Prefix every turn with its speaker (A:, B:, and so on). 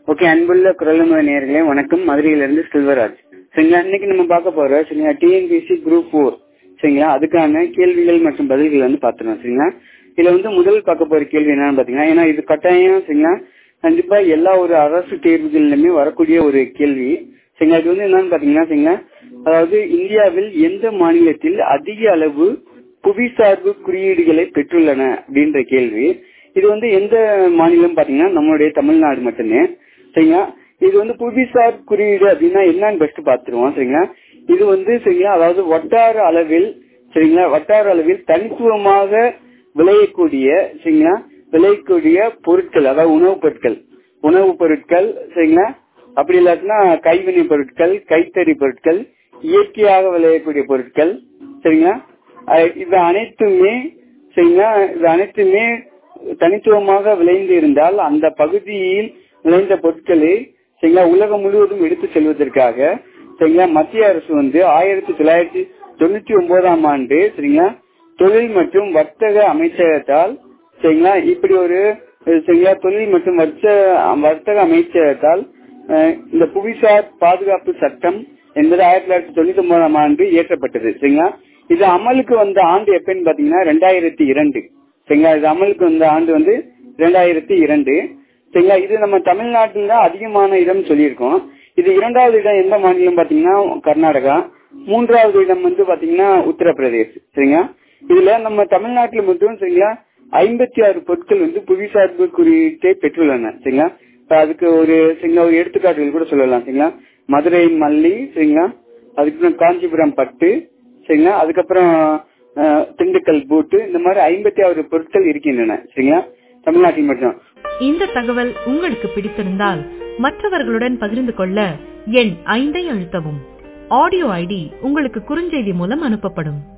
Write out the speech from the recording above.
A: okay அன்புள்ள குரலுமுறை நேர்களே வணக்கம் மதுரையிலிருந்து செல்வராஜ் சரிங்களா இன்னைக்கு நம்ம பார்க்க போறோம் சரிங்களா டிஎன்பிசி குரூப் ஃபோர் சரிங்களா அதுக்கான கேள்விகள் மற்றும் பதில்கள் வந்து பார்த்துருவோம் சரிங்களா இதுல வந்து முதல் பார்க்க போற கேள்வி என்னன்னு பாத்தீங்கன்னா ஏன்னா இது கட்டாயம் சரிங்களா கண்டிப்பா எல்லா ஒரு அரசு தேர்வுகளிலுமே வரக்கூடிய ஒரு கேள்வி சரிங்களா இது வந்து என்னன்னு பாத்தீங்கன்னா சரிங்களா அதாவது இந்தியாவில் எந்த மாநிலத்தில் அதிக அளவு புவிசார்பு குறியீடுகளை பெற்றுள்ளன அப்படின்ற கேள்வி இது வந்து எந்த மாநிலம் பாத்தீங்கன்னா நம்மளுடைய தமிழ்நாடு மட்டுமே சரிங்களா இது வந்து புவிசார் குறியீடு அப்படின்னா என்னன்னு பெஸ்ட் பாத்துருவோம் சரிங்களா இது வந்து சரிங்களா அதாவது வட்டார அளவில் சரிங்களா வட்டார அளவில் தனித்துவமாக விளையக்கூடிய சரிங்களா விளையக்கூடிய பொருட்கள் அதாவது உணவுப் பொருட்கள் உணவுப் பொருட்கள் சரிங்களா அப்படி இல்லாட்டினா கைவினை பொருட்கள் கைத்தறி பொருட்கள் இயற்கையாக விளையக்கூடிய பொருட்கள் சரிங்களா அஹ் இது அனைத்துமே சரிங்களா இது அனைத்துமே தனித்துவமாக விளைந்து இருந்தால் அந்த பகுதியில் விளைந்த பொருட்களை சரிங்களா உலகம் முழுவதும் எடுத்து செல்வதற்காக சரிங்களா மத்திய அரசு வந்து ஆயிரத்தி தொள்ளாயிரத்தி தொண்ணூத்தி ஒன்பதாம் ஆண்டு சரிங்களா தொழில் மற்றும் வர்த்தக அமைச்சகத்தால் சரிங்களா இப்படி ஒரு சரிங்களா தொழில் மற்றும் வர்த்தக அமைச்சகத்தால் இந்த புவிசார் பாதுகாப்பு சட்டம் என்பது ஆயிரத்தி தொள்ளாயிரத்தி தொண்ணூத்தி ஒன்பதாம் ஆண்டு இயற்றப்பட்டது சரிங்களா இது அமலுக்கு வந்த ஆண்டு எப்பன்னு பாத்தீங்கன்னா ரெண்டாயிரத்தி இரண்டு சரிங்களா இது அமலுக்கு வந்த ஆண்டு வந்து ரெண்டாயிரத்தி இரண்டு சரிங்களா இது நம்ம தமிழ்நாட்டில் தான் அதிகமான இடம் சொல்லியிருக்கோம் இது இரண்டாவது இடம் எந்த மாநிலம் பாத்தீங்கன்னா கர்நாடகா மூன்றாவது இடம் வந்து பாத்தீங்கன்னா உத்தரப்பிரதேஷ் சரிங்களா இதுல நம்ம தமிழ்நாட்டில் மட்டும் சரிங்களா ஐம்பத்தி ஆறு பொருட்கள் வந்து புவிசார்பு குறியீட்டை பெற்றுள்ளன சரிங்களா அதுக்கு ஒரு சரிங்களா ஒரு எடுத்துக்காட்டுகள் கூட சொல்லலாம் சரிங்களா மதுரை மல்லி சரிங்களா அதுக்கப்புறம் காஞ்சிபுரம் பட்டு சரிங்களா அதுக்கப்புறம் திண்டுக்கல் பூட்டு இந்த மாதிரி ஐம்பத்தி ஆறு பொருட்கள் இருக்கின்றன சரிங்களா தமிழ்நாட்டில் மட்டும்
B: இந்த தகவல் உங்களுக்கு பிடித்திருந்தால் மற்றவர்களுடன் பகிர்ந்து கொள்ள எண் ஐந்தை அழுத்தவும் ஆடியோ ஐடி உங்களுக்கு குறுஞ்செய்தி மூலம் அனுப்பப்படும்